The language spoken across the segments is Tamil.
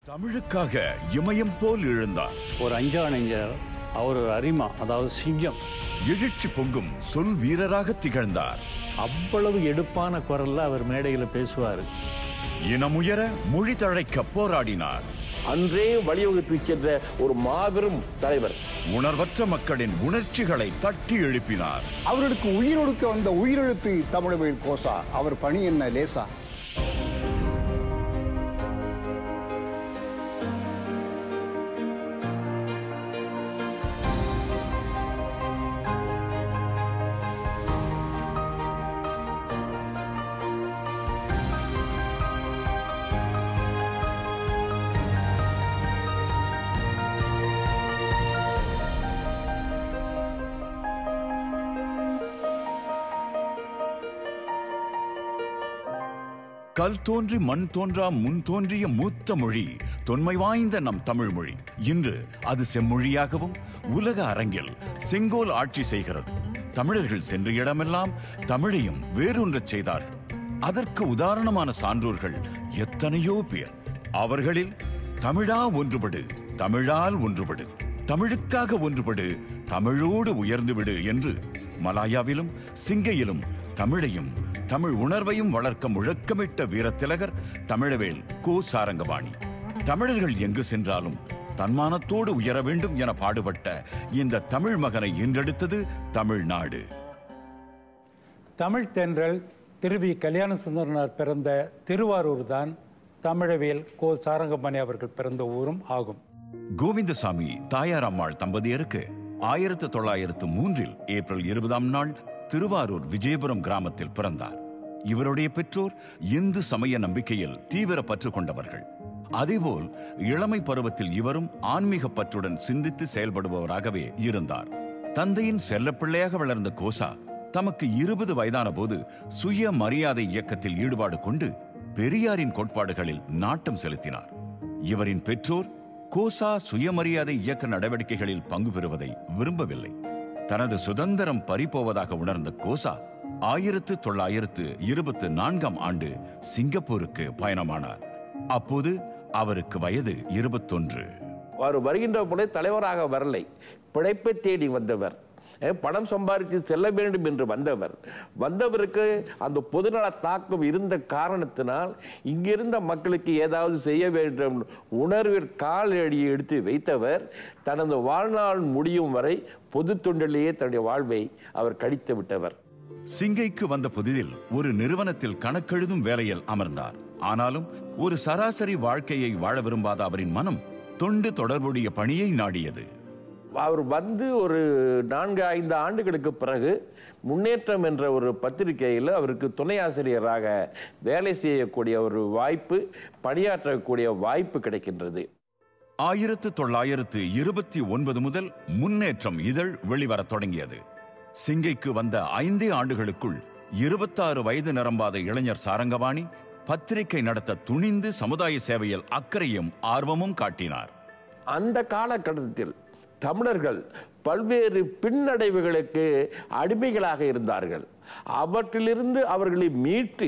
தமிழுக்காக இமயம் போல் எழுந்தார் ஒரு அஞ்சானஞ்சர் அவர் ஒரு அரிமா அதாவது சிங்கம் எழுச்சி பொங்கும் சொல் வீரராக திகழ்ந்தார் அவ்வளவு எடுப்பான குரல்ல அவர் மேடையில் பேசுவார் இனமுயர மொழி தழைக்க போராடினார் அன்றே வழிவகுத்து சென்ற ஒரு மாபெரும் தலைவர் உணர்வற்ற மக்களின் உணர்ச்சிகளை தட்டி எழுப்பினார் அவர்களுக்கு உயிரொடுக்க வந்த உயிரெழுத்து தமிழவேல் கோசா அவர் பணி என்ன லேசா கல் தோன்றி மண் தோன்றா முன் தோன்றிய மூத்த மொழி தொன்மை வாய்ந்த நம் தமிழ் மொழி இன்று அது செம்மொழியாகவும் உலக அரங்கில் செங்கோல் ஆட்சி செய்கிறது தமிழர்கள் சென்ற இடமெல்லாம் தமிழையும் வேரூன்றச் செய்தார்கள் அதற்கு உதாரணமான சான்றோர்கள் எத்தனையோ பேர் அவர்களில் தமிழா ஒன்றுபடு தமிழால் ஒன்றுபடு தமிழுக்காக ஒன்றுபடு தமிழோடு உயர்ந்துவிடு என்று மலாயாவிலும் சிங்கையிலும் தமிழையும் தமிழ் உணர்வையும் வளர்க்க முழக்கமிட்ட வீரத்திலகர் தமிழவேல் கோ சாரங்கபாணி தமிழர்கள் எங்கு சென்றாலும் தன்மானத்தோடு உயர வேண்டும் என பாடுபட்ட இந்த தமிழ் மகனை ஈன்றெடுத்தது தமிழ்நாடு தமிழ் தென்றல் திருவி கல்யாண சுந்தரனார் பிறந்த திருவாரூர் தான் தமிழவேல் கோ சாரங்கபாணி அவர்கள் பிறந்த ஊரும் ஆகும் கோவிந்தசாமி தாயாரம்மாள் தம்பதியருக்கு ஆயிரத்து தொள்ளாயிரத்து மூன்றில் ஏப்ரல் இருபதாம் நாள் திருவாரூர் விஜயபுரம் கிராமத்தில் பிறந்தார் இவருடைய பெற்றோர் இந்து சமய நம்பிக்கையில் தீவிர பற்று கொண்டவர்கள் அதேபோல் இளமை பருவத்தில் இவரும் ஆன்மீக பற்றுடன் சிந்தித்து செயல்படுபவராகவே இருந்தார் தந்தையின் செல்லப்பிள்ளையாக வளர்ந்த கோசா தமக்கு இருபது வயதான போது சுய மரியாதை இயக்கத்தில் ஈடுபாடு கொண்டு பெரியாரின் கோட்பாடுகளில் நாட்டம் செலுத்தினார் இவரின் பெற்றோர் கோசா சுயமரியாதை இயக்க நடவடிக்கைகளில் பங்கு பெறுவதை விரும்பவில்லை தனது சுதந்திரம் பறிபோவதாக உணர்ந்த கோசா ஆயிரத்து தொள்ளாயிரத்து இருபத்து நான்காம் ஆண்டு சிங்கப்பூருக்கு பயணமானார் அப்போது அவருக்கு வயது இருபத்தொன்று அவர் வருகின்ற பொழுது தலைவராக வரலை பிழைப்பை தேடி வந்தவர் அஹ், பணம் சம்பாதித்து செல்ல வேண்டும் என்று வந்தவர் வந்தவருக்கு அந்த பொதுநல தாக்கம் இருந்த காரணத்தினால் இங்கிருந்த மக்களுக்கு ஏதாவது செய்ய வேண்டும் உணர்வில் காலடியை எடுத்து வைத்தவர் தனது வாழ்நாள் முடியும் வரை பொது தொண்டிலேயே தன்னுடைய வாழ்வை அவர் கழித்து விட்டவர் சிங்கைக்கு வந்த புதிதில் ஒரு நிறுவனத்தில் கணக்கெழுதும் வேலையில் அமர்ந்தார் ஆனாலும் ஒரு சராசரி வாழ்க்கையை வாழ விரும்பாத அவரின் மனம் தொண்டு தொடர்புடைய பணியை நாடியது அவர் வந்து ஒரு நான்கு ஐந்து ஆண்டுகளுக்கு பிறகு முன்னேற்றம் என்ற ஒரு பத்திரிகையில் அவருக்கு துணை ஆசிரியராக வேலை செய்யக்கூடிய ஒரு வாய்ப்பு பணியாற்றக்கூடிய வாய்ப்பு கிடைக்கின்றது ஆயிரத்து தொள்ளாயிரத்து இருபத்தி ஒன்பது முதல் முன்னேற்றம் இதழ் வெளிவரத் தொடங்கியது சிங்கைக்கு வந்த ஐந்தே ஆண்டுகளுக்குள் இருபத்தாறு வயது நிரம்பாத இளைஞர் சாரங்கபாணி பத்திரிகை நடத்த துணிந்து சமுதாய சேவையில் அக்கறையும் ஆர்வமும் காட்டினார் அந்த காலகட்டத்தில் தமிழர்கள் பல்வேறு பின்னடைவுகளுக்கு அடிமைகளாக இருந்தார்கள் அவற்றிலிருந்து அவர்களை மீட்டு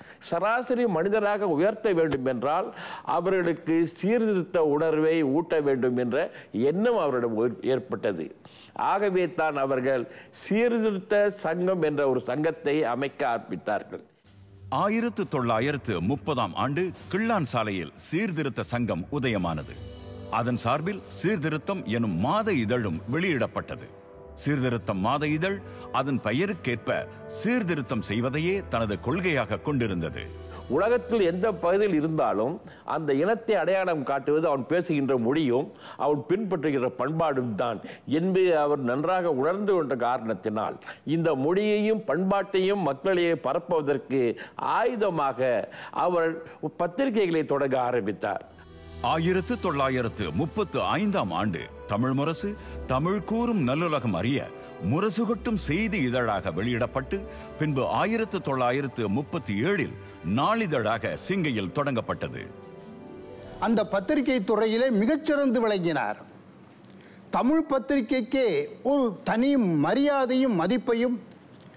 சராசரி மனிதராக உயர்த்த வேண்டும் என்றால் அவர்களுக்கு சீர்திருத்த உணர்வை ஊட்ட வேண்டும் என்ற எண்ணம் அவரிடம் ஏற்பட்டது ஆகவே தான் அவர்கள் சீர்திருத்த சங்கம் என்ற ஒரு சங்கத்தை அமைக்க ஆரம்பித்தார்கள் ஆயிரத்து தொள்ளாயிரத்து முப்பதாம் ஆண்டு கிள்ளான் சாலையில் சீர்திருத்த சங்கம் உதயமானது அதன் சார்பில் சீர்திருத்தம் எனும் மாத இதழும் வெளியிடப்பட்டது சீர்திருத்தம் மாத இதழ் அதன் பெயருக்கேற்ப சீர்திருத்தம் செய்வதையே தனது கொள்கையாக கொண்டிருந்தது உலகத்தில் எந்த பகுதியில் இருந்தாலும் அந்த இனத்தை அடையாளம் காட்டுவது அவன் பேசுகின்ற மொழியும் அவன் பின்பற்றுகிற பண்பாடும் தான் என்பதை அவர் நன்றாக உணர்ந்து கொண்ட காரணத்தினால் இந்த மொழியையும் பண்பாட்டையும் மக்களிடையே பரப்புவதற்கு ஆயுதமாக அவர் பத்திரிகைகளை தொடங்க ஆரம்பித்தார் ஆயிரத்து தொள்ளாயிரத்து முப்பத்து ஐந்தாம் ஆண்டு தமிழ் முரசு தமிழ் கூறும் நல்லுலகம் அறிய முரசு கொட்டும் செய்தி இதழாக வெளியிடப்பட்டு பின்பு ஆயிரத்து தொள்ளாயிரத்து முப்பத்தி ஏழில் நாளிதழாக சிங்கையில் தொடங்கப்பட்டது அந்த பத்திரிகை துறையிலே மிகச்சிறந்து விளங்கினார் தமிழ் பத்திரிகைக்கே ஒரு தனி மரியாதையும் மதிப்பையும்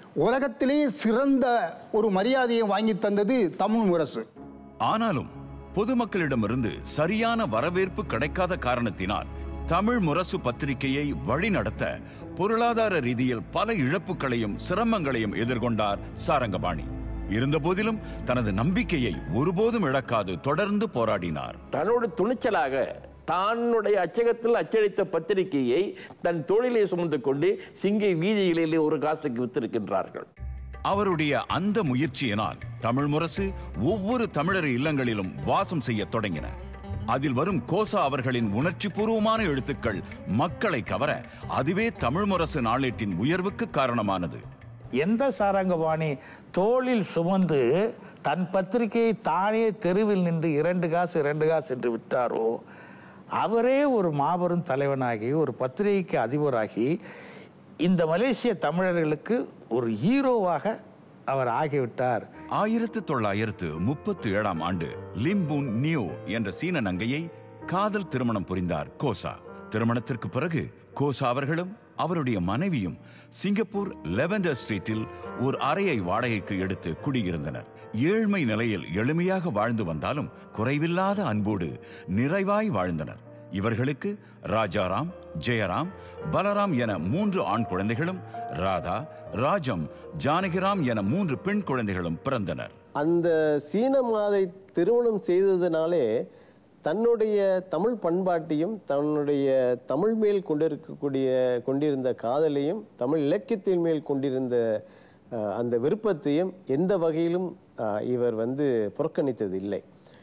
உலகத்திலே சிறந்த ஒரு மரியாதையை வாங்கி தந்தது தமிழ் முரசு ஆனாலும் பொதுமக்களிடமிருந்து சரியான வரவேற்பு கிடைக்காத காரணத்தினால் தமிழ் முரசு பத்திரிகையை வழிநடத்த பொருளாதார ரீதியில் பல இழப்புகளையும் சிரமங்களையும் எதிர்கொண்டார் சாரங்கபாணி இருந்தபோதிலும் தனது நம்பிக்கையை ஒருபோதும் இழக்காது தொடர்ந்து போராடினார் தன்னோட துணிச்சலாக தன்னுடைய அச்சகத்தில் அச்சடித்த பத்திரிகையை தன் தொழிலை சுமந்து கொண்டு சிங்கை வீதிகளிலே ஒரு காசுக்கு வித்திருக்கின்றார்கள் அவருடைய அந்த முயற்சியினால் தமிழ் முரசு ஒவ்வொரு தமிழர் இல்லங்களிலும் வாசம் செய்ய தொடங்கின அதில் வரும் கோசா அவர்களின் உணர்ச்சிபூர்வமான எழுத்துக்கள் மக்களை கவர அதுவே தமிழ் முரசு நாளேட்டின் உயர்வுக்கு காரணமானது எந்த சாரங்கபாணி தோளில் சுமந்து தன் பத்திரிகையை தானே தெருவில் நின்று இரண்டு காசு இரண்டு காசு என்று விற்றாரோ அவரே ஒரு மாபெரும் தலைவனாகி ஒரு பத்திரிகைக்கு அதிபராகி இந்த மலேசிய தமிழர்களுக்கு ஒரு ஹீரோவாக அவர் ஆகிவிட்டார் ஆயிரத்து தொள்ளாயிரத்து முப்பத்து ஏழாம் ஆண்டு லிம்பூன் நியூ என்ற சீன நங்கையை காதல் திருமணம் புரிந்தார் கோசா திருமணத்திற்கு பிறகு கோசா அவர்களும் அவருடைய மனைவியும் சிங்கப்பூர் லெவண்டர் ஸ்ட்ரீட்டில் ஒரு அறையை வாடகைக்கு எடுத்து குடியிருந்தனர் ஏழ்மை நிலையில் எளிமையாக வாழ்ந்து வந்தாலும் குறைவில்லாத அன்போடு நிறைவாய் வாழ்ந்தனர் இவர்களுக்கு ராஜாராம் ஜெயராம் பலராம் என மூன்று ஆண் குழந்தைகளும் ராதா ராஜம் ஜானகிராம் என மூன்று பெண் குழந்தைகளும் பிறந்தனர் அந்த சீன மாதை திருமணம் செய்ததினாலே தன்னுடைய தமிழ் பண்பாட்டையும் தன்னுடைய தமிழ் மேல் கொண்டிருக்கக்கூடிய கொண்டிருந்த காதலையும் தமிழ் இலக்கியத்தின் மேல் கொண்டிருந்த அஹ், அந்த விருப்பத்தையும் எந்த வகையிலும் அஹ், இவர் வந்து புறக்கணித்தது இல்லை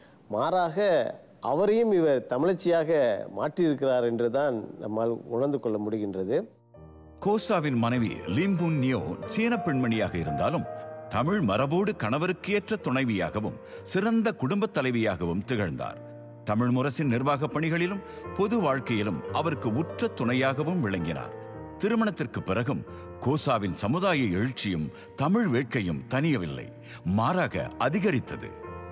மாறாக அவரையும் இவர் தமிழச்சியாக மாற்றியிருக்கிறார் என்றுதான் நம்மால் உணர்ந்து கொள்ள முடிகின்றது கோசாவின் மனைவி லிம்புன் நியோ சீன பெண்மணியாக இருந்தாலும் தமிழ் மரபோடு கணவருக்கு ஏற்ற துணைவியாகவும் சிறந்த குடும்பத் தலைவியாகவும் திகழ்ந்தார் தமிழ் முரசின் நிர்வாகப் பணிகளிலும் பொது வாழ்க்கையிலும் அவருக்கு உற்ற துணையாகவும் விளங்கினார் திருமணத்திற்கு பிறகும் கோசாவின் சமுதாய எழுச்சியும் தமிழ் வேட்கையும் தனியவில்லை மாறாக அதிகரித்தது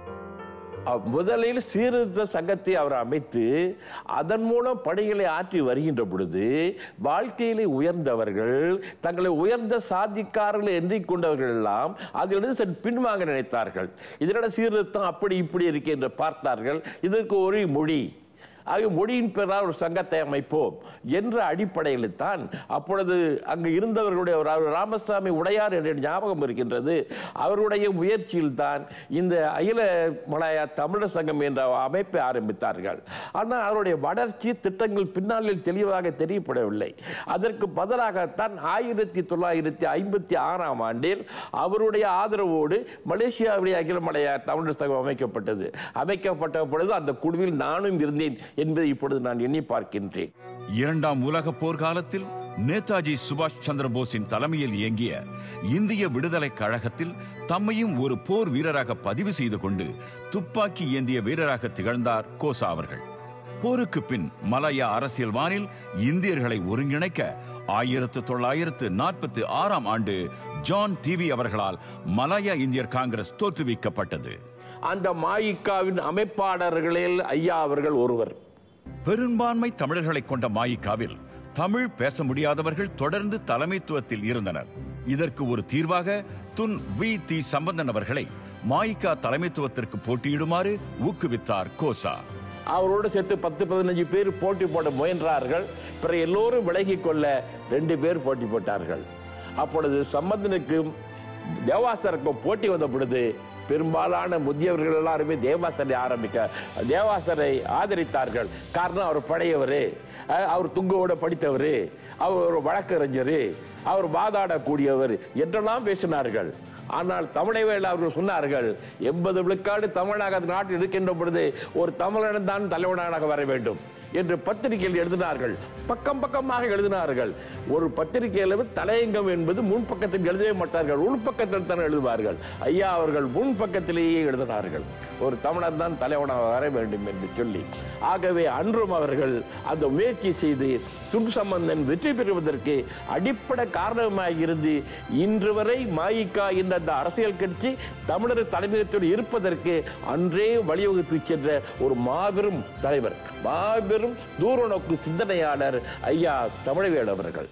அவ் முதலில் சீர்திருத்த சங்கத்தை அவர் அமைத்து அதன் மூலம் பணிகளை ஆற்றி வருகின்ற பொழுது வாழ்க்கையிலே உயர்ந்தவர்கள் தங்களை உயர்ந்த சாதிக்காரர்கள் எண்ணிக்கொண்டவர்கள் எல்லாம் அதிலிருந்து சற்று பின்வாங்க நினைத்தார்கள் இதனோட சீர்திருத்தம் அப்படி இப்படி இருக்கு என்று பார்த்தார்கள் இதற்கு ஒரு மொழி ஆக மொழியின் பெயரால் ஒரு சங்கத்தை அமைப்போம் என்ற அடிப்படையில் தான் அப்பொழுது அங்கு இருந்தவர்களுடைய ஒரு அவர் ராமசாமி உடையார் என்ற ஞாபகம் இருக்கின்றது அவருடைய முயற்சியில் தான் இந்த அகில மலாயா தமிழர் சங்கம் என்ற அமைப்பை ஆரம்பித்தார்கள் ஆனால் அவருடைய வளர்ச்சி திட்டங்கள் பின்னாளில் தெளிவாக தெரியப்படவில்லை அதற்கு பதிலாகத்தான் ஆயிரத்தி தொள்ளாயிரத்தி ஐம்பத்தி ஆறாம் ஆண்டில் அவருடைய ஆதரவோடு மலேசியாவுடைய அகில மலையா தமிழர் சங்கம் அமைக்கப்பட்டது அமைக்கப்பட்ட பொழுது அந்த குழுவில் நானும் இருந்தேன் என்பதை இப்பொழுது நான் எண்ணி பார்க்கின்றேன் இரண்டாம் உலக போர்க்காலத்தில் நேதாஜி சுபாஷ் சந்திர போஸின் தலைமையில் இயங்கிய இந்திய விடுதலைக் கழகத்தில் தம்மையும் ஒரு போர் வீரராக பதிவு செய்து கொண்டு துப்பாக்கி ஏந்திய வீரராக திகழ்ந்தார் கோசா அவர்கள் போருக்கு பின் மலாயா அரசியல் வானில் இந்தியர்களை ஒருங்கிணைக்க ஆயிரத்து தொள்ளாயிரத்து நாற்பத்தி ஆறாம் ஆண்டு ஜான் டிவி அவர்களால் மலாயா இந்தியர் காங்கிரஸ் தோற்றுவிக்கப்பட்டது அந்த மாயிக்காவின் அமைப்பாளர்களில் ஐயா அவர்கள் ஒருவர் பெரும்பான்மை தமிழர்களை கொண்ட மாயிக்காவில் தமிழ் பேச முடியாதவர்கள் தொடர்ந்து தலைமைத்துவத்தில் இருந்தனர் இதற்கு ஒரு தீர்வாக துன் வி தி சம்பந்தன் அவர்களை மாயிக்கா தலைமைத்துவத்திற்கு போட்டியிடுமாறு ஊக்குவித்தார் கோசா அவரோடு சேர்த்து பத்து பதினஞ்சு பேர் போட்டி போட முயன்றார்கள் பிறகு எல்லோரும் விலகிக் கொள்ள ரெண்டு பேர் போட்டி போட்டார்கள் அப்பொழுது சம்பந்தனுக்கும் தேவாசருக்கும் போட்டி வந்த பொழுது பெரும்பாலான முதியவர்கள் எல்லாருமே தேவாசரை ஆரம்பிக்க தேவாசரை ஆதரித்தார்கள் காரணம் அவர் பழையவர் அவர் துங்கோட படித்தவர் அவர் ஒரு வழக்கறிஞர் அவர் வாதாடக்கூடியவர் என்றெல்லாம் பேசினார்கள் ஆனால் தமிழை வேலை அவர்கள் சொன்னார்கள் எண்பது விழுக்காடு தமிழாக அந்த நாட்டில் இருக்கின்ற பொழுது ஒரு தமிழன் தான் தலைவனாக வர வேண்டும் என்று பத்திரிகையில் எழுதினார்கள் பக்கம் பக்கமாக எழுதினார்கள் ஒரு பத்திரிகையில் தலையங்கம் என்பது முன் பக்கத்தில் எழுதவே மாட்டார்கள் உள்பக்கத்தில் தான் எழுதுவார்கள் ஐயா அவர்கள் முன் பக்கத்திலேயே எழுதினார்கள் ஒரு தமிழன் தான் தலைவனாக வர வேண்டும் என்று சொல்லி ஆகவே அன்றும் அவர்கள் அந்த முயற்சி செய்து துன் சம்பந்தன் வெற்றி பெறுவதற்கு அடிப்படை காரணமாக இருந்து இன்று வரை மாயிக்கா என்ற அந்த அரசியல் கட்சி தமிழர் தலைமையத்தில் இருப்பதற்கு அன்றே வழிவகுத்து சென்ற ஒரு மாபெரும் தலைவர் மாபெரும் தூர நோக்கு சிந்தனையாளர் ஐயா தமிழவேல் அவர்கள்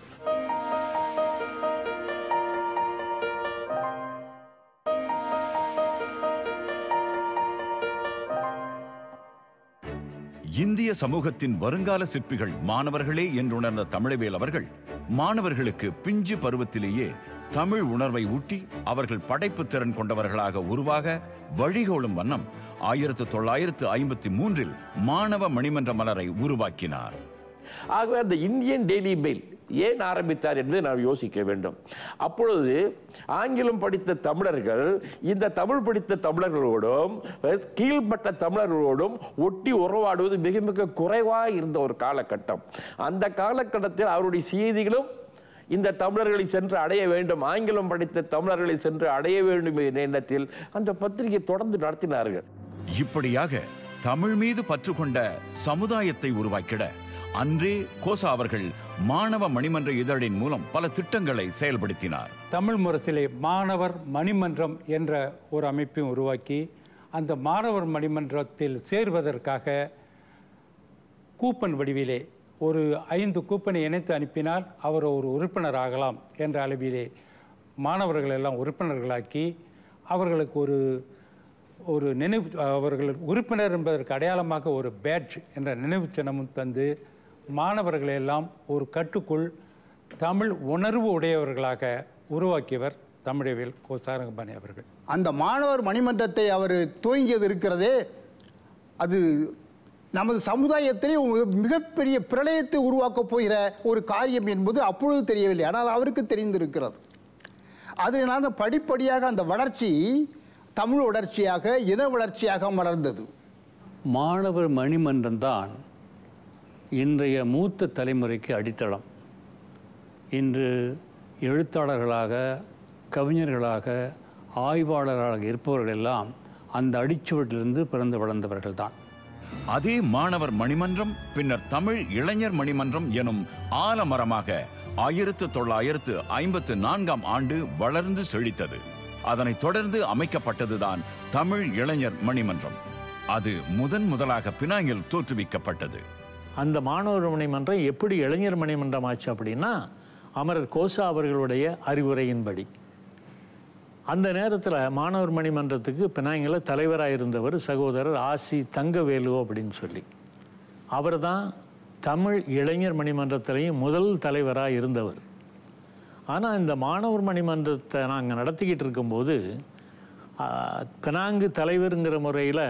இந்திய சமூகத்தின் வருங்கால சிற்பிகள் மாணவர்களே என்றுணர்ந்த தமிழவேல் அவர்கள் மாணவர்களுக்கு பிஞ்சு பருவத்திலேயே தமிழ் உணர்வை ஊட்டி அவர்கள் படைப்பு திறன் கொண்டவர்களாக உருவாக வழிகோலும் வண்ணம் ஆயிரத்து தொள்ளாயிரத்து ஐம்பத்தி மூன்றில் மாணவ மணிமன்ற மலரை உருவாக்கினார் ஆகவே அந்த இந்தியன் டெய்லி மெயில் ஏன் ஆரம்பித்தார் என்று நாம் யோசிக்க வேண்டும் அப்பொழுது ஆங்கிலம் படித்த தமிழர்கள் இந்த தமிழ் படித்த தமிழர்களோடும் கீழ்மட்ட தமிழர்களோடும் ஒட்டி உறவாடுவது மிக மிக குறைவாக இருந்த ஒரு காலகட்டம் அந்த காலகட்டத்தில் அவருடைய செய்திகளும் இந்த தமிழர்களை சென்று அடைய வேண்டும் ஆங்கிலம் படித்த தமிழர்களை சென்று அடைய வேண்டும் என்ற எண்ணத்தில் அந்த பத்திரிகை தொடர்ந்து நடத்தினார்கள் இப்படியாக தமிழ் மீது பற்று கொண்ட சமுதாயத்தை உருவாக்கிட அன்றே கோசா அவர்கள் மாணவ மணிமன்ற இதழின் மூலம் பல திட்டங்களை செயல்படுத்தினார் தமிழ் முரசிலே மாணவர் மணிமன்றம் என்ற ஒரு அமைப்பையும் உருவாக்கி அந்த மாணவர் மணிமன்றத்தில் சேர்வதற்காக கூப்பன் வடிவிலே ஒரு ஐந்து கூப்பனை இணைத்து அனுப்பினால் அவர் ஒரு உறுப்பினர் ஆகலாம் என்ற அளவிலே மாணவர்கள் எல்லாம் உறுப்பினர்களாக்கி அவர்களுக்கு ஒரு ஒரு நினைவு அவர்கள் உறுப்பினர் என்பதற்கு அடையாளமாக ஒரு பேட்ஜ் என்ற நினைவு சின்னமும் தந்து மாணவர்களை எல்லாம் ஒரு கட்டுக்குள் தமிழ் உணர்வு உடையவர்களாக உருவாக்கியவர் தமிழவேல் கோ சாரங்கபாணி அவர்கள் அந்த மாணவர் மணிமன்றத்தை அவர் துவங்கியது இருக்கிறதே அது நமது சமுதாயத்திலே ஒரு மிகப்பெரிய பிரளயத்தை உருவாக்கப் போகிற ஒரு காரியம் என்பது அப்பொழுது தெரியவில்லை ஆனால் அவருக்கு தெரிந்திருக்கிறது அதனால படிப்படியாக அந்த வளர்ச்சி தமிழ் வளர்ச்சியாக இன வளர்ச்சியாக மலர்ந்தது மாணவர் மணிமன்றம் தான் இன்றைய மூத்த தலைமுறைக்கு அடித்தளம் இன்று எழுத்தாளர்களாக கவிஞர்களாக ஆய்வாளர்களாக இருப்பவர்கள் எல்லாம் அந்த அடிச்சுவட்டிலிருந்து பிறந்து வளர்ந்தவர்கள்தான் அதே மாணவர் மணிமன்றம் பின்னர் தமிழ் இளைஞர் மணிமன்றம் எனும் ஆலமரமாக ஆயிரத்து தொள்ளாயிரத்து ஐம்பத்து நான்காம் ஆண்டு வளர்ந்து செழித்தது அதனைத் தொடர்ந்து அமைக்கப்பட்டதுதான் தமிழ் இளைஞர் மணிமன்றம் அது முதன் முதலாக பினாங்கில் தோற்றுவிக்கப்பட்டது அந்த மாணவர் மணிமன்றம் எப்படி இளைஞர் மணிமன்றம் ஆச்சு அப்படின்னா அமரர் கோசா அவர்களுடைய அறிவுரையின்படி அந்த நேரத்தில் மாணவர் மணிமன்றத்துக்கு பினாங்கில் தலைவராக இருந்தவர் சகோதரர் ஆசி தங்கவேலு அப்படின்னு சொல்லி அவர் தான் தமிழ் இளைஞர் மணிமன்றத்திலையும் முதல் தலைவராக இருந்தவர் ஆனால் இந்த மாணவர் மணிமன்றத்தை நாங்கள் நடத்திக்கிட்டு இருக்கும்போது ஆ, பினாங்கு தலைவருங்கிற முறையில்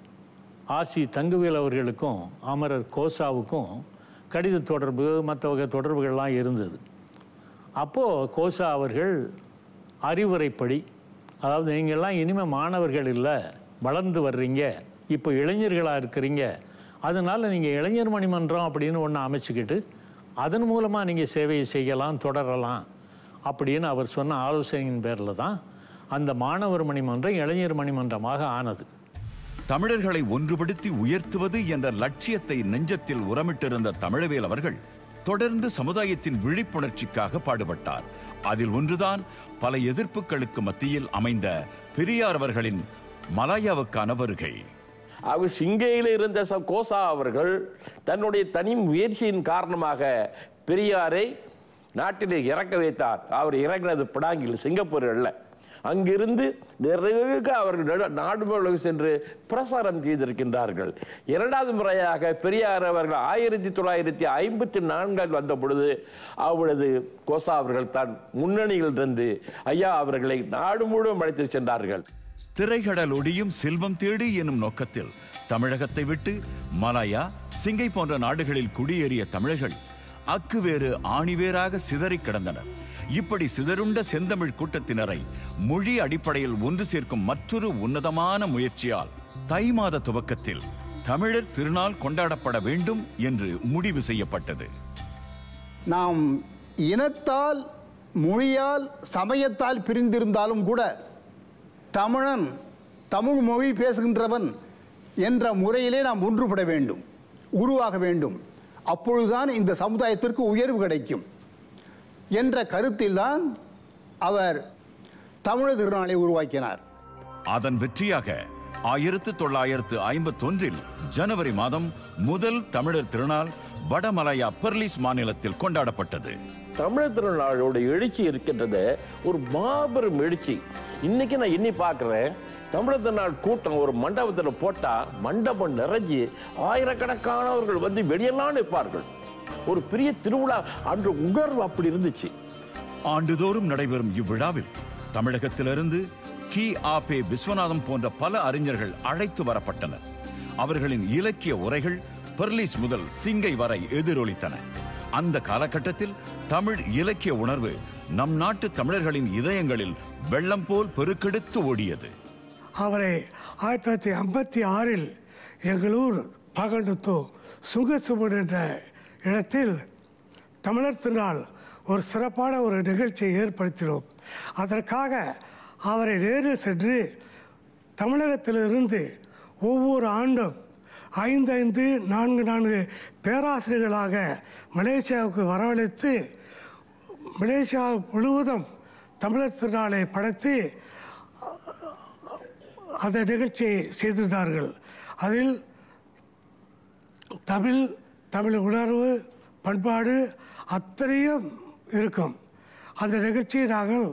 ஆசி தங்குவேல் அவர்களுக்கும் அமரர் கோசாவுக்கும் கடித தொடர்பு மற்ற வகை தொடர்புகள்லாம் இருந்தது அப்போது கோசா அவர்கள் அறிவுரைப்படி அதாவது நீங்கள்லாம் இனிமேல் மாணவர்கள் இல்லை வளர்ந்து வர்றீங்க இப்போ இளைஞர்களாக இருக்கிறீங்க அதனால் நீங்கள் இளைஞர் மணிமன்றம் அப்படின்னு ஒன்று அமைச்சுக்கிட்டு அதன் மூலமாக நீங்கள் சேவையை செய்யலாம் தொடரலாம் அப்படின்னு அவர் சொன்ன ஆலோசனையின் பேரில் தான் அந்த மாணவர் மணிமன்றம் இளைஞர் மணிமன்றமாக ஆனது தமிழர்களை ஒன்றுபடுத்தி உயர்த்துவது என்ற லட்சியத்தை நெஞ்சத்தில் உரமிட்டிருந்த தமிழவேல் அவர்கள் தொடர்ந்து சமுதாயத்தின் விழிப்புணர்ச்சிக்காக பாடுபட்டார் அதில் ஒன்றுதான் பல எதிர்ப்புகளுக்கு மத்தியில் அமைந்த பெரியார் அவர்களின் மலாயாவுக்கான வருகை அவர் சிங்கையில் இருந்த ச கோசா அவர்கள் தன்னுடைய தனி முயற்சியின் காரணமாக பெரியாரை நாட்டிலே இறக்க வைத்தார் அவர் இறங்கினது பிடாங்கில் சிங்கப்பூர் அல்ல அங்கிருந்து நிறைய அவர்கள் நடு- நாடு முழுவதும் சென்று பிரசாரம் செய்திருக்கின்றார்கள் இரண்டாவது முறையாக பெரியார் அவர்கள் ஆயிரத்தி தொள்ளாயிரத்தி ஐம்பத்தி நான்கில் வந்த பொழுது அவளது கோசா அவர்கள் தான் முன்னணியில் இருந்து ஐயா அவர்களை நாடு முழுவதும் அழைத்து சென்றார்கள் திரைகடல் ஒடியும் செல்வம் தேடி எனும் நோக்கத்தில் தமிழகத்தை விட்டு மலாயா சிங்கை போன்ற நாடுகளில் குடியேறிய தமிழர்கள் அக்குவேறு ஆணிவேராக சிதறிக் கிடந்தனர் இப்படி சிதறுண்ட செந்தமிழ் கூட்டத்தினரை மொழி அடிப்படையில் ஒன்று சேர்க்கும் மற்றொரு உன்னதமான முயற்சியால் தை மாத துவக்கத்தில் தமிழர் திருநாள் கொண்டாடப்பட வேண்டும் என்று முடிவு செய்யப்பட்டது நாம் இனத்தால் மொழியால் சமயத்தால் பிரிந்திருந்தாலும் கூட தமிழன் தமிழ் மொழி பேசுகின்றவன் என்ற முறையிலே நாம் ஒன்றுபட வேண்டும் உருவாக வேண்டும் அப்பொழுதுதான் இந்த சமுதாயத்திற்கு உயர்வு கிடைக்கும் என்ற கருத்தில்தான் அவர் தமிழர் திருநாளை உருவாக்கினார் அதன் வெற்றியாக ஆயிரத்து தொள்ளாயிரத்து ஐம்பத்தொன்றில் ஜனவரி மாதம் முதல் தமிழர் திருநாள் வடமலாயா பெர்லிஸ் மாநிலத்தில் கொண்டாடப்பட்டது தமிழர் திருநாளோட எழுச்சி இருக்கின்றது ஒரு மாபெரும் எழுச்சி இன்னைக்கு நான் எண்ணி பார்க்குறேன் தமிழர் திருநாள் கூட்டம் ஒரு மண்டபத்தில் போட்டா மண்டபம் நிறைஞ்சு ஆயிரக்கணக்கானவர்கள் வந்து வெளியெல்லாம் நிற்பார்கள் ஒரு பெரிய திருவிழா அன்று உணர்வு அப்படி இருந்துச்சு ஆண்டுதோறும் நடைபெறும் இவ்விழாவில் தமிழகத்திலிருந்து கி ஆ பே விஸ்வநாதம் போன்ற பல அறிஞர்கள் அழைத்து வரப்பட்டனர் அவர்களின் இலக்கிய உரைகள் பெர்லிஸ் முதல் சிங்கை வரை எதிரொலித்தன அந்த காலகட்டத்தில் தமிழ் இலக்கிய உணர்வு நம் நாட்டு தமிழர்களின் இதயங்களில் வெள்ளம் போல் பெருக்கெடுத்து ஓடியது அவரை ஆயிரத்தி தொள்ளாயிரத்தி ஐம்பத்தி ஆறில் எங்களூர் பகண்டுத்தோ சுங்கசுமன் என்ற இடத்தில் தமிழர் திருநாள் ஒரு சிறப்பான ஒரு நிகழ்ச்சியை ஏற்படுத்தினோம் அதற்காக அவரை நேரில் சென்று தமிழகத்திலிருந்து ஒவ்வொரு ஆண்டும் ஐந்து ஐந்து நான்கு நான்கு பேராசிரியர்களாக மலேசியாவுக்கு வரவழைத்து மலேசியா முழுவதும் தமிழர் திருநாளை படைத்து அந்த நிகழ்ச்சியை செய்திருந்தார்கள் அதில் தமிழ் தமிழ் உணர்வு பண்பாடு அத்தனையும் இருக்கும் அந்த நிகழ்ச்சியை நாங்கள்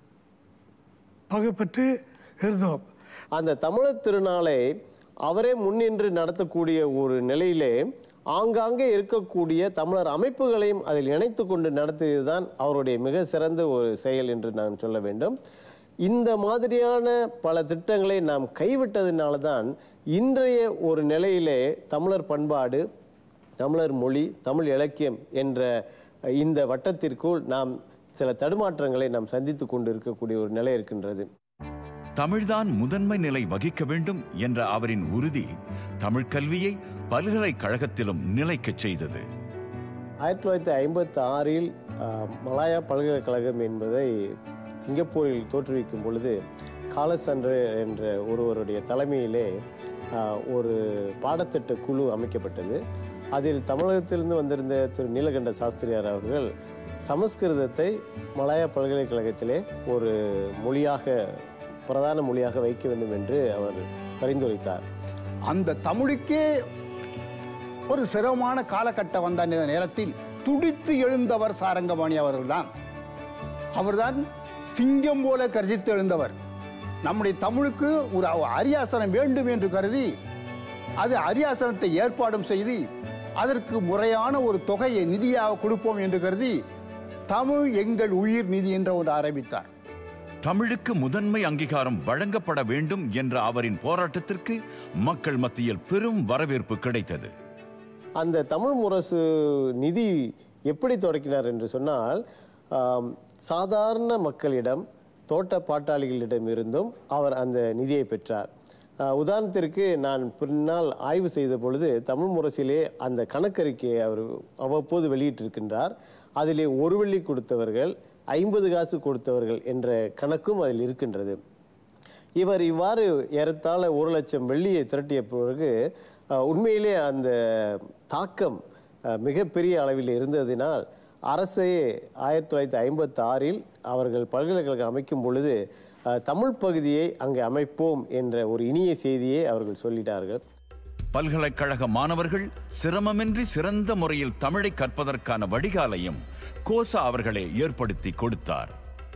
பங்கு பெற்று இருந்தோம் அந்த தமிழர் திருநாளை அவரே முன்னின்று நடத்தக்கூடிய ஒரு நிலையிலே ஆங்காங்கே இருக்கக்கூடிய தமிழர் அமைப்புகளையும் அதில் இணைத்து கொண்டு நடத்தியது தான் அவருடைய மிக சிறந்த ஒரு செயல் என்று நான் சொல்ல வேண்டும் இந்த மாதிரியான பல திட்டங்களை நாம் கைவிட்டதினால தான் இன்றைய ஒரு நிலையிலே தமிழர் பண்பாடு தமிழர் மொழி தமிழ் இலக்கியம் என்ற இந்த வட்டத்திற்குள் நாம் சில தடுமாற்றங்களை நாம் சந்தித்து கொண்டு இருக்கக்கூடிய ஒரு நிலை இருக்கின்றது தமிழ்தான் முதன்மை நிலை வகிக்க வேண்டும் என்ற அவரின் உறுதி தமிழ் கல்வியை பல்கலைக்கழகத்திலும் நிலைக்கச் செய்தது ஆயிரத்தி தொள்ளாயிரத்தி ஐம்பத்தி ஆறில் மலாயா பல்கலைக்கழகம் என்பதை சிங்கப்பூரில் தோற்றுவிக்கும் பொழுது காலசன்று என்ற ஒருவருடைய தலைமையிலே ஆஹ், ஒரு பாடத்திட்ட குழு அமைக்கப்பட்டது அதில் தமிழகத்திலிருந்து வந்திருந்த திரு நீலகண்ட சாஸ்திரியார் அவர்கள் சமஸ்கிருதத்தை மலாயா பல்கலைக்கழகத்திலே ஒரு மொழியாக பிரதான மொழியாக வைக்க வேண்டும் என்று அவர் பரிந்துரைத்தார் அந்த தமிழுக்கே ஒரு சிரமமான காலகட்டம் வந்த அந்த நேரத்தில் துடித்து எழுந்தவர் சாரங்கபாணி அவர்கள்தான் அவர்தான் சிங்கம் போல கர்ஜித்து எழுந்தவர் நம்முடைய தமிழுக்கு ஒரு அரியாசனம் வேண்டும் என்று கருதி அது அரியாசனத்தை ஏற்பாடும் செய்து அதற்கு முறையான ஒரு தொகையை நிதியாக கொடுப்போம் என்று கருதி தமிழ் எங்கள் உயிர் நிதி என்ற ஒன்று ஆரம்பித்தார் தமிழுக்கு முதன்மை அங்கீகாரம் வழங்கப்பட வேண்டும் என்ற அவரின் போராட்டத்திற்கு மக்கள் மத்தியில் பெரும் வரவேற்பு கிடைத்தது அந்த தமிழ் முரசு நிதி எப்படி தொடக்கினார் என்று சொன்னால் ஆம், சாதாரண மக்களிடம் தோட்ட பாட்டாளிகளிடமிருந்தும் அவர் அந்த நிதியை பெற்றார் ஆ, உதாரணத்திற்கு நான் பின்னால் ஆய்வு செய்த பொழுது தமிழ் முரசிலே அந்த கணக்கறிக்கையை அவர் அவ்வப்போது வெளியிட்டிருக்கின்றார் அதிலே ஒரு வெள்ளி கொடுத்தவர்கள் ஐம்பது காசு கொடுத்தவர்கள் என்ற கணக்கும் அதில் இருக்கின்றது இவர் இவ்வாறு ஏறத்தாழ ஒரு லட்சம் வெள்ளியை திரட்டிய பிறகு அஹ், உண்மையிலே அந்த தாக்கம் அஹ், மிகப்பெரிய அளவில் இருந்ததினால் அரசே ஆயிரத்தி தொள்ளாயிரத்தி ஐம்பத்தி ஆறில் அவர்கள் பல்கலைக்கழகம் அமைக்கும் பொழுது அஹ், தமிழ் பகுதியை அங்கே அமைப்போம் என்ற ஒரு இனிய செய்தியை அவர்கள் சொல்லிட்டார்கள் பல்கலைக்கழக மாணவர்கள் சிரமமின்றி சிறந்த முறையில் தமிழை கற்பதற்கான வடிகாலையும் கோசா அவர்களே ஏற்படுத்தி கொடுத்தார்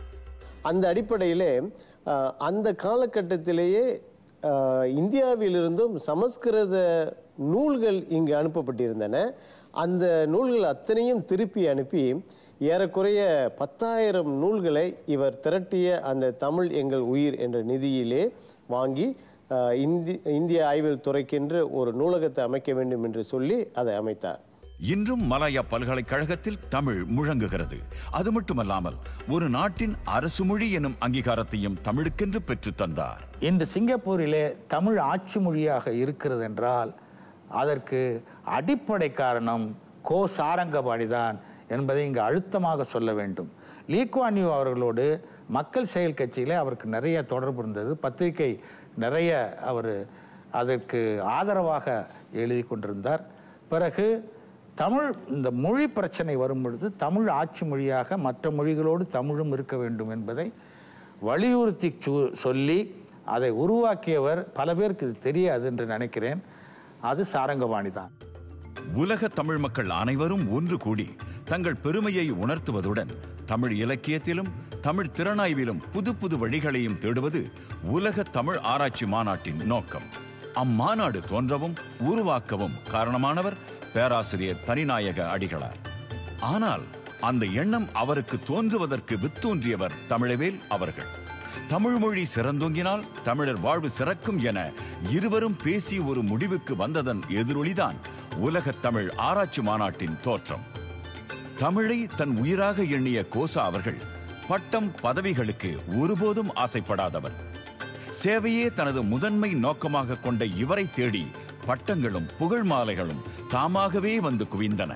அந்த அடிப்படையிலே அஹ், அந்த காலகட்டத்திலேயே அஹ், இந்தியாவிலிருந்தும் சமஸ்கிருத நூல்கள் இங்கு அனுப்பப்பட்டிருந்தன அந்த நூல்கள் அத்தனையும் திருப்பி அனுப்பி ஏறக்குறைய பத்தாயிரம் நூல்களை இவர் திரட்டிய அந்த தமிழ் எங்கள் உயிர் என்ற நிதியிலே வாங்கி அஹ், இந்தி இந்திய ஆய்வியல் துறைக்கென்று ஒரு நூலகத்தை அமைக்க வேண்டும் என்று சொல்லி அதை அமைத்தார் இன்றும் மலாயா பல்கலைக்கழகத்தில் தமிழ் முழங்குகிறது அது மட்டுமல்லாமல் ஒரு நாட்டின் அரசு மொழி எனும் அங்கீகாரத்தையும் தமிழுக்கென்று பெற்றுத் தந்தார் இந்த சிங்கப்பூரிலே தமிழ் ஆட்சி மொழியாக இருக்கிறது என்றால் அதற்கு அடிப்படை காரணம் கோ சாரங்கபாணி தான் என்பதை இங்கு அழுத்தமாக சொல்ல வேண்டும் லீக்வான்யூ அவர்களோடு மக்கள் செயல் கட்சியிலே அவருக்கு நிறைய தொடர்பு இருந்தது பத்திரிகை நிறைய அவர் அதற்கு ஆதரவாக எழுதி கொண்டிருந்தார் பிறகு தமிழ் இந்த மொழி பிரச்சனை வரும் பொழுது தமிழ் ஆட்சி மொழியாக மற்ற மொழிகளோடு தமிழும் இருக்க வேண்டும் என்பதை வலியுறுத்தி சு- சொல்லி அதை உருவாக்கியவர் பல பேருக்கு இது தெரியாது என்று நினைக்கிறேன் அது சாரங்கபாணி தான் உலக தமிழ் மக்கள் அனைவரும் ஒன்று கூடி தங்கள் பெருமையை உணர்த்துவதுடன் தமிழ் இலக்கியத்திலும் தமிழ் திறனாய்விலும் புது புது வழிகளையும் தேடுவது உலக தமிழ் ஆராய்ச்சி மாநாட்டின் நோக்கம் அம்மாநாடு தோன்றவும் உருவாக்கவும் காரணமானவர் பேராசிரியர் தனிநாயக அடிகளார் ஆனால் அந்த எண்ணம் அவருக்கு தோன்றுவதற்கு வித்தோன்றியவர் தமிழவேல் அவர்கள் தமிழ் மொழி சிறந்தோங்கினால் தமிழர் வாழ்வு சிறக்கும் என இருவரும் பேசி ஒரு முடிவுக்கு வந்ததன் எதிரொலிதான் உலகத் தமிழ் ஆராய்ச்சி மாநாட்டின் தோற்றம் தமிழை தன் உயிராக எண்ணிய கோசா அவர்கள் பட்டம் பதவிகளுக்கு ஒருபோதும் ஆசைப்படாதவர் சேவையே தனது முதன்மை நோக்கமாக கொண்ட இவரை தேடி பட்டங்களும் புகழ் மாலைகளும் தாமாகவே வந்து குவிந்தன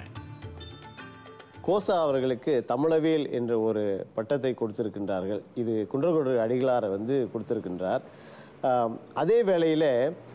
கோசா அவர்களுக்கு தமிழவேல் என்ற ஒரு பட்டத்தை கொடுத்திருக்கின்றார்கள் இது குன்றக்குடி அடிகளாரை வந்து கொடுத்திருக்கின்றார் ஆம், அதே வேளையில்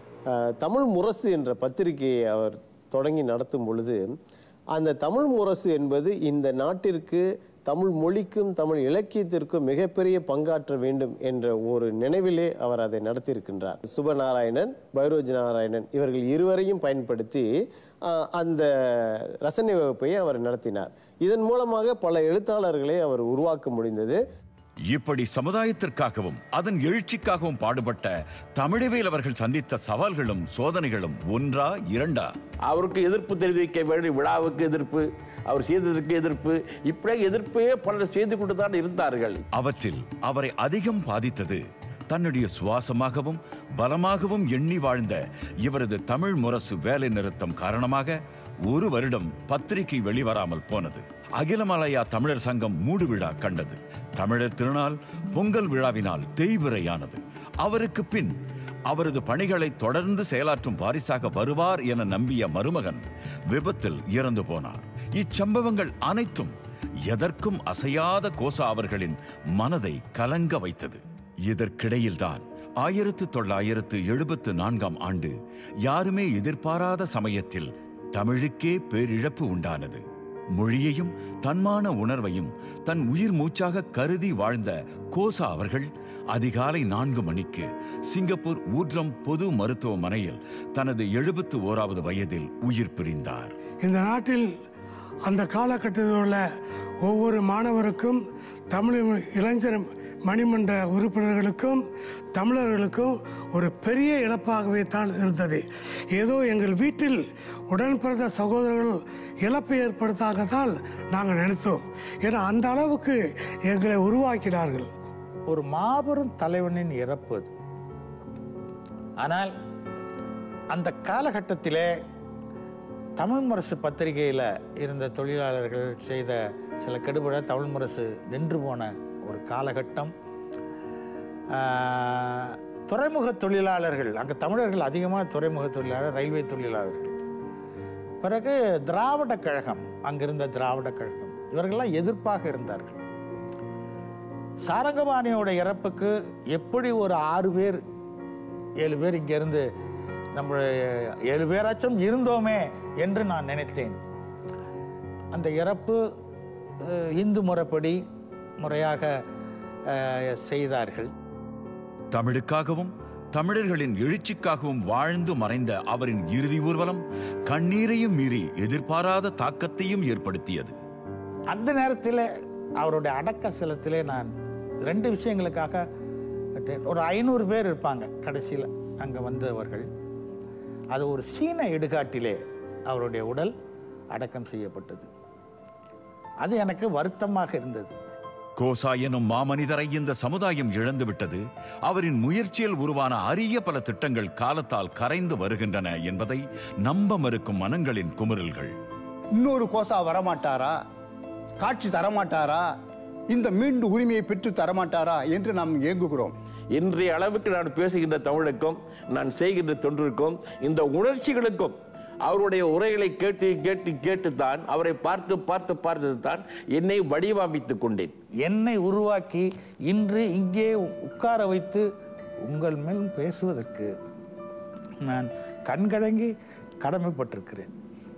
தமிழ் முரசு என்ற பத்திரிகையை அவர் தொடங்கி நடத்தும் பொழுது அந்த தமிழ் முரசு என்பது இந்த நாட்டிற்கு தமிழ் மொழிக்கும் தமிழ் இலக்கியத்திற்கும் மிகப்பெரிய பங்காற்ற வேண்டும் என்ற ஒரு நினைவிலே அவர் அதை நடத்தியிருக்கின்றார் சுபநாராயணன் பைரோஜ் நாராயணன் இவர்கள் இருவரையும் பயன்படுத்தி ஆஹ், அந்த ரசனை வகுப்பை அவர் நடத்தினார் இதன் மூலமாக பல எழுத்தாளர்களை அவர் உருவாக்க முடிந்தது இப்படி சமுதாயத்திற்காகவும் அதன் எழுச்சிக்காகவும் பாடுபட்ட தமிழவேல் அவர்கள் சந்தித்த சவால்களும் சோதனைகளும் ஒன்றா இரண்டா அவருக்கு எதிர்ப்பு தெரிவிக்க வேண்டிய விழாவுக்கு எதிர்ப்பு அவர் செய்ததற்கு எதிர்ப்பு இப்படியே எதிர்ப்பே பலர் செய்து கொண்டு தான் இருந்தார்கள் அவற்றில் அவரை அதிகம் பாதித்தது தன்னுடைய சுவாசமாகவும் பலமாகவும் எண்ணி வாழ்ந்த இவரது தமிழ் முரசு வேலை நிறுத்தம் காரணமாக ஒரு வருடம் பத்திரிகை வெளிவராமல் போனது அகிலமலையா தமிழர் சங்கம் மூடு விழா கண்டது தமிழர் திருநாள் பொங்கல் விழாவினால் தேய்பிறையானது அவருக்கு பின் அவரது பணிகளை தொடர்ந்து செயலாற்றும் வாரிசாக வருவார் என நம்பிய மருமகன் விபத்தில் இறந்து போனார் இச்சம்பவங்கள் அனைத்தும் எதற்கும் அசையாத கோசா அவர்களின் மனதை கலங்க வைத்தது இதற்கிடையில்தான் ஆயிரத்து தொள்ளாயிரத்து எழுபத்து நான்காம் ஆண்டு யாருமே எதிர்பாராத சமயத்தில் தமிழுக்கே பேரிழப்பு உண்டானது மொழியையும் தன்மான உணர்வையும் தன் உயிர் மூச்சாக கருதி வாழ்ந்த கோசா அவர்கள் அதிகாலை நான்கு மணிக்கு சிங்கப்பூர் ஊற்றம் பொது மருத்துவமனையில் தனது எழுபத்து ஓராவது வயதில் உயிர் பிரிந்தார் இந்த நாட்டில் அந்த காலகட்டத்தில் உள்ள ஒவ்வொரு மாணவருக்கும் தமிழ் இளைஞர் மணிமன்ற உறுப்பினர்களுக்கும் தமிழர்களுக்கும் ஒரு பெரிய இழப்பாகவே தான் இருந்தது ஏதோ எங்கள் வீட்டில் உடன் பிறந்த சகோதரர்கள் இழப்பை ஏற்படுத்தாகத்தான் நாங்கள் நினைத்தோம் ஏன்னா அந்த அளவுக்கு எங்களை உருவாக்கினார்கள் ஒரு மாபெரும் தலைவனின் இறப்பு அது ஆனால் அந்த காலகட்டத்திலே தமிழ் முரசு பத்திரிகையில் இருந்த தொழிலாளர்கள் செய்த சில கெடுபட தமிழ் முரசு நின்று போன ஒரு காலகட்டம் ஆஹ், துறைமுக தொழிலாளர்கள் அங்கே தமிழர்கள் அதிகமாக துறைமுக தொழிலாளர் ரயில்வே தொழிலாளர்கள் பிறகு திராவிட கழகம் அங்கிருந்த திராவிட கழகம் இவர்கள்லாம் எதிர்ப்பாக இருந்தார்கள் சாரங்கபாணியோட இறப்புக்கு எப்படி ஒரு ஆறு பேர் ஏழு பேர் இங்கேருந்து நம்ம ஏழு பேராச்சும் இருந்தோமே என்று நான் நினைத்தேன் அந்த இறப்பு அஹ், இந்து முறைப்படி முறையாக அஹ், செய்தார்கள் தமிழுக்காகவும் தமிழர்களின் எழுச்சிக்காகவும் வாழ்ந்து மறைந்த அவரின் இறுதி ஊர்வலம் கண்ணீரையும் மீறி எதிர்பாராத தாக்கத்தையும் ஏற்படுத்தியது அந்த நேரத்தில் அவருடைய அடக்க செலத்திலே நான் ரெண்டு விஷயங்களுக்காக ஒரு ஐநூறு பேர் இருப்பாங்க கடைசியில் அங்கே வந்தவர்கள் அது ஒரு சீன இடுகாட்டிலே அவருடைய உடல் அடக்கம் செய்யப்பட்டது அது எனக்கு வருத்தமாக இருந்தது கோசா எனும் மாமனிதரை இந்த சமுதாயம் இழந்துவிட்டது அவரின் முயற்சியில் உருவான அரிய பல திட்டங்கள் காலத்தால் கரைந்து வருகின்றன என்பதை நம்ப மறுக்கும் மனங்களின் குமுறல்கள் இன்னொரு கோசா வரமாட்டாரா காட்சி தரமாட்டாரா இந்த மீண்டு உரிமையை பெற்று தரமாட்டாரா என்று நாம் ஏங்குகிறோம் இன்றைய அளவுக்கு நான் பேசுகின்ற தமிழுக்கும் நான் செய்கின்ற தொன்றிற்கும் இந்த உணர்ச்சிகளுக்கும் அவருடைய உரைகளை கேட்டு கேட்டு கேட்டுத்தான் அவரை பார்த்து பார்த்து பார்த்து தான் என்னை வடிவமைத்துக் கொண்டேன் என்னை உருவாக்கி இன்று இங்கே உட்கார வைத்து உங்கள் மேல் பேசுவதற்கு நான் கண்கலங்கி கடமைப்பட்டிருக்கிறேன்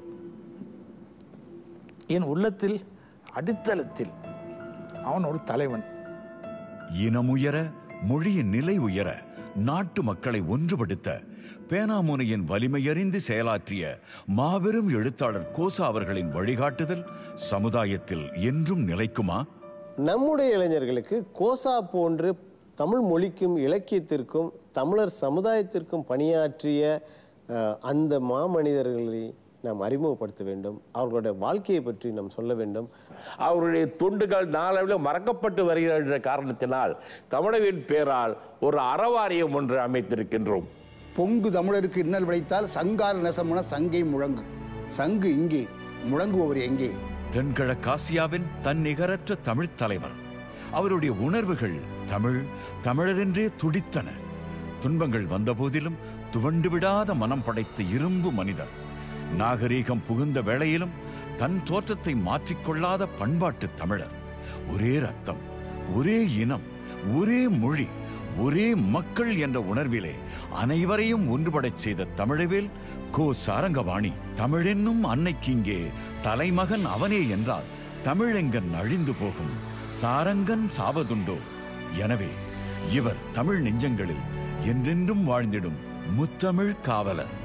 என் உள்ளத்தில் அடித்தளத்தில் அவன் ஒரு தலைவன் இனமுயர மொழியின் நிலை உயர நாட்டு மக்களை ஒன்றுபடுத்த பேனாமுனையின் வலிமையறிந்து செயலாற்றிய மாபெரும் எழுத்தாளர் கோசா அவர்களின் வழிகாட்டுதல் சமுதாயத்தில் என்றும் நிலைக்குமா நம்முடைய இளைஞர்களுக்கு கோசா போன்று தமிழ் மொழிக்கும் இலக்கியத்திற்கும் தமிழர் சமுதாயத்திற்கும் பணியாற்றிய அஹ், அந்த மாமனிதர்களை நாம் அறிமுகப்படுத்த வேண்டும் அவர்களுடைய வாழ்க்கையை பற்றி நாம் சொல்ல வேண்டும் அவருடைய தொண்டுகள் நாளவில் மறக்கப்பட்டு வருகிற காரணத்தினால் தமிழவின் பேரால் ஒரு அறவாரியம் ஒன்று அமைத்திருக்கின்றோம் பொங்கு தமிழருக்கு இன்னல் விளைத்தால் சங்கார நெசமுன சங்கை முழங்கு சங்கு இங்கே முழங்குபவர் எங்கே தென்கிழக்காசியாவின் தன்னிகரற்ற தமிழ்த் தலைவர் அவருடைய உணர்வுகள் தமிழ் தமிழரென்றே துடித்தன துன்பங்கள் வந்தபோதிலும் துவண்டு விடாத மனம் படைத்த இரும்பு மனிதர் நாகரீகம் புகுந்த வேளையிலும் தன் தோற்றத்தை மாற்றிக்கொள்ளாத பண்பாட்டு தமிழர் ஒரே ரத்தம் ஒரே இனம் ஒரே மொழி ஒரே மக்கள் என்ற உணர்விலே அனைவரையும் ஒன்றுபடச் செய்த தமிழவேல் கோ சாரங்கவாணி தமிழென்னும் அன்னைக்கு இங்கே தலைமகன் அவனே என்றால் தமிழெங்கன் அழிந்து போகும் சாரங்கன் சாவதுண்டோ எனவே இவர் தமிழ் நெஞ்சங்களில் என்றென்றும் வாழ்ந்திடும் முத்தமிழ் காவலர்